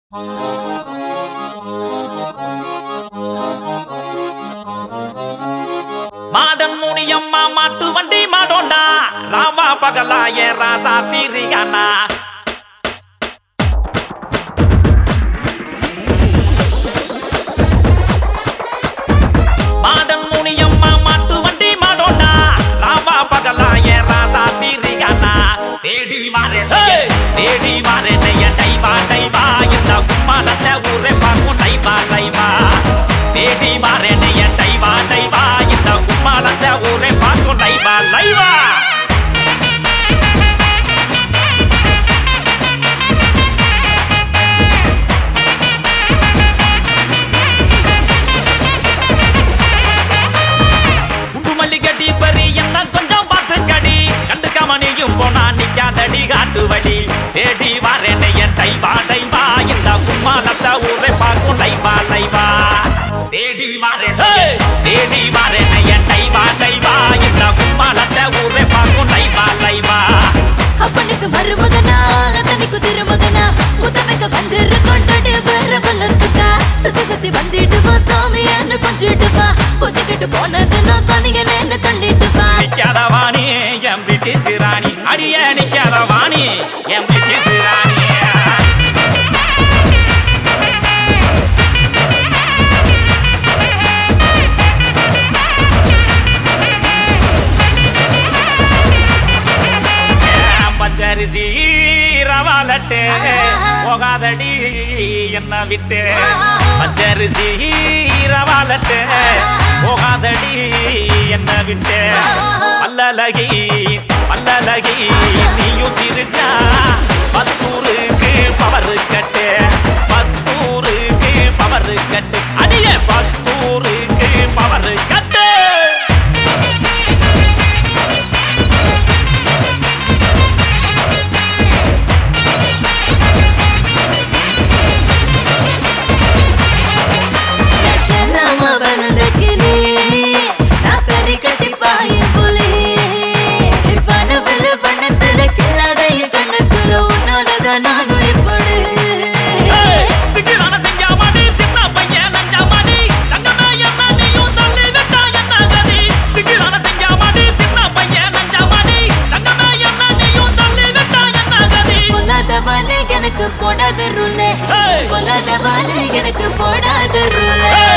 Modern Muniyamma மாட்டு வண்டி மாடோண்டா ராமா பகலா ஏ ராசா தீரிகானா மாடன் முனியம்மா மாட்டு வண்டி மாடோண்டா ராமா பகலா ஏ ராசா தீரிகானா தேடி மாறேன் தேடி மாறேன் என் டைவா டைவா இந்த கும்மாலத்தை ஊரே பார்க்கும் டைவா டைவா தேடி மாறேன் என் டைவா டைவா இந்த கும்மாலத்தை ஊரே பார்க்கும் டைவா லைவா குண்டு மல்லிகட்டி பறி என்ன கொஞ்சம் பார்த்து கடி கண்டுக்காம நீயும் போனா நிக்காதடி காட்டு வழி தேடி வரேன் என் டைவா டைவா இந்த கும்மாலத்தை ஊரை பார்க்கும் லைவா லைவா தேடி வரேன் தேடி வரேன் என் டைவா டைவா இந்த கும்மாலத்தை ஊரை பார்க்கும் லைவா லைவா அப்பனுக்கு மருமகனா ரத்தனிக்கு திருமகனா முத்தமைக்க வந்துரு கொண்டாடி வர பல்லசுக்கா சுத்தி சுத்தி வந்துட்டு வா சாமியான்னு கொஞ்சிட்டு வா ஒத்துக்கிட்டு போனது நான் சொன்னீங்க என்ன தள்ளிட்டு வா நிக்காத வாணி என் பிரிட்டிஷ் ராணி அடிய நிக்காத வாணி என் பிரிட்டிஷ் ராணி பச்சரிசி ரவாலட்டு போகாதடி என்ன விட்டு பச்சரிசி ரவாலட்டு போகாதடி என்ன விட்டு பல்லலகி பல்லலகி நீயும் சிரிச்சா பத்தூருக்கு பவர் கட்டு பத்தூருக்கு பவர் கட்டு அடிய பத்தூருக்கு பவர் கட்டு லட்சணமா வனதக்கினே நான் சரி கட்டி பாய புலி வனவல வனத்துல கில்லாத என் கண்ணத்துல உன்னோனதான் நானும் இப்படி சிக்கிரான சிங்காமணி, சின்ன பையன் நஞ்சாமணி, தங்கமே என்ன நீயும் தள்ளி விட்டா என்ன கதி? சிக்கிரான சிங்காமணி, சின்ன பையன் நஞ்சாமணி, தங்கமே என்ன நீயும் தள்ளி விட்டா என்ன கதி? பொல்லாதவானே எனக்கு போடாத ரூலே Hey! பொல்லாதவானே எனக்கு போடாத ரூலே Hey!